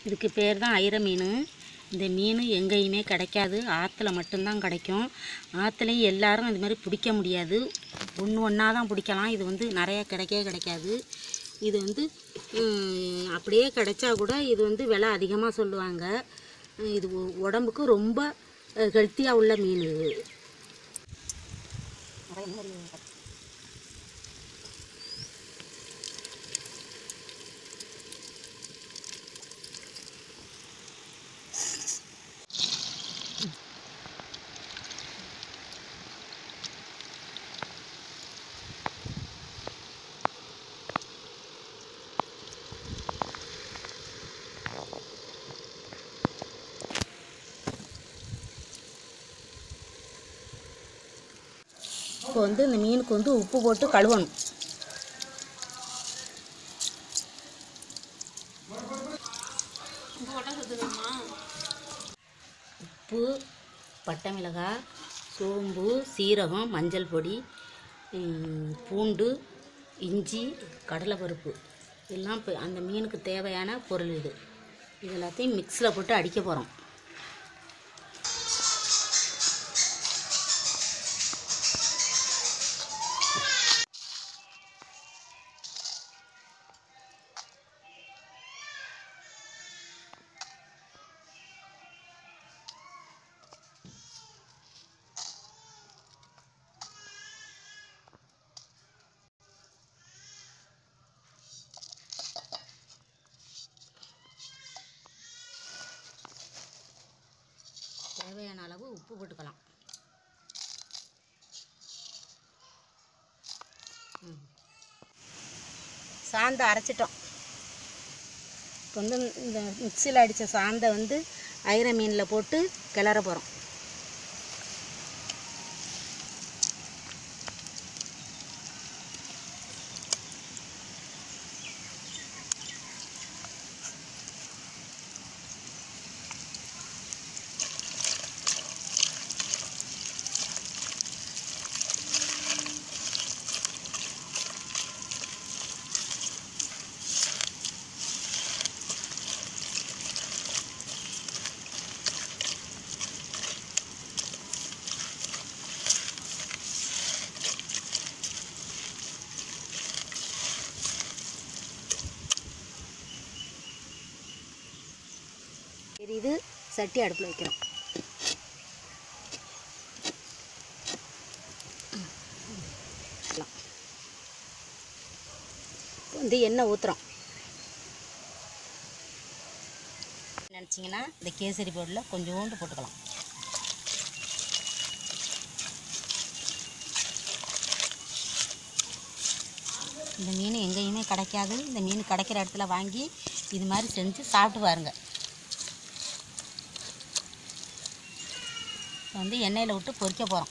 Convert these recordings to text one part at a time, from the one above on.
இதுக்கு பேர் தான் ஐர மீன் இந்த மீன் எங்கேயுமே கிடைக்காது ஆற்றுல மட்டும்தான் கிடைக்கும் ஆற்றுலையும் எல்லாரும் இது மாதிரி பிடிக்க முடியாது ஒன்று ஒன்றா தான் பிடிக்கலாம் இது வந்து நிறையா கிடைக்கவே கிடைக்காது இது வந்து ம், அப்படியே கிடைச்சா கூட இது வந்து விலை அதிகமாக சொல்லுவாங்க ம், இது உ- உடம்புக்கு ரொம்ப ஹெல்த்தியாக உள்ள மீன் இது இப்போ வந்து இந்த மீனுக்கு வந்து உப்பு போட்டு கழுவணும் உப்பு பட்டை மிளகாய் சோம்பு சீரகம் மஞ்சள் பொடி ம், பூண்டு இஞ்சி கடலைப்பருப்பு எல்லாம் இப்போ அந்த மீனுக்கு தேவையான பொருள் இது இது எல்லாத்தையும் மிக்ஸில் போட்டு அடிக்க போகிறோம் தேவையான அளவு உப்பு போட்டுக்கலாம் ம். சாந்தை அரைச்சிட்டோம் இப்போ வந்து இந்த மிக்சியில் அடித்த சாந்தை வந்து ஐர மீனில் போட்டு கிளற போகிறோம் இது சட்டி அடுப்பில் வைக்கிறோம் இப்போ வந்து எண்ணெய் ஊற்றுறோம் நினச்சிங்கன்னா இந்த கேசரி பவுடரில் கொஞ்சோண்டு போட்டுக்கலாம் இந்த மீன் எங்கேயுமே கிடைக்காது இந்த மீன் கிடைக்கிற இடத்துல வாங்கி இது மாதிரி செஞ்சு சாப்பிட்டு பாருங்க இப்போ வந்து எண்ணெயில் விட்டு பொரிக்க போகிறோம்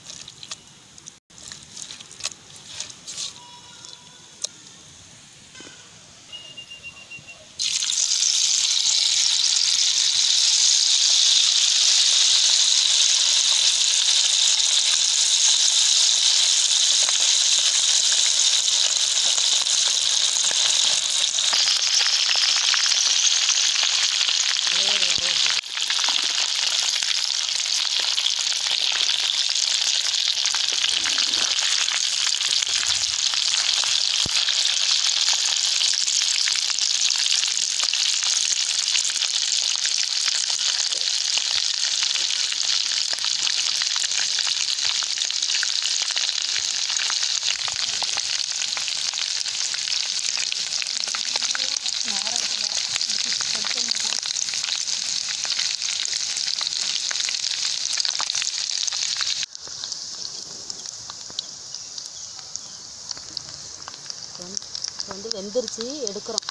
இப்போ வந்து இப்போ வந்து வெந்துருச்சு எடுக்கிறோம்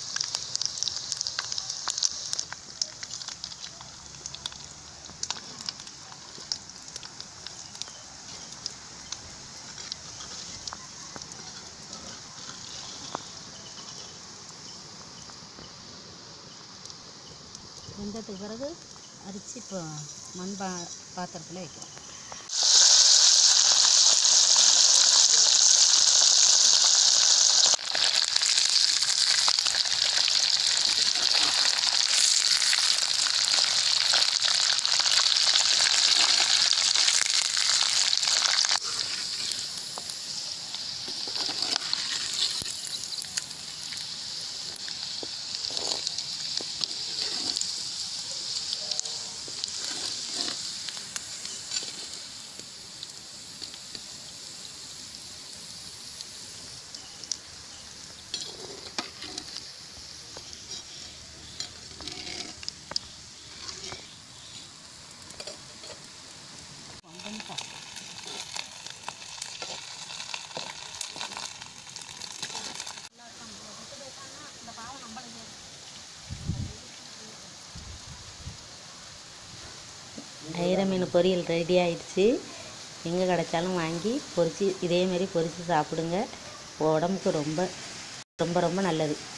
வெந்ததுக்கு பிறகு அரிச்சு இப்போ மண் பா பாத்திரத்தில் வைக்கிறோம் ஐர மீன் பொரியல் ரெடி ஆயிடுச்சு எங்கே கிடைச்சாலும் வாங்கி பொரித்து இதேமாரி பொரித்து சாப்பிடுங்க உடம்புக்கு ரொம்ப ரொம்ப ரொம்ப நல்லது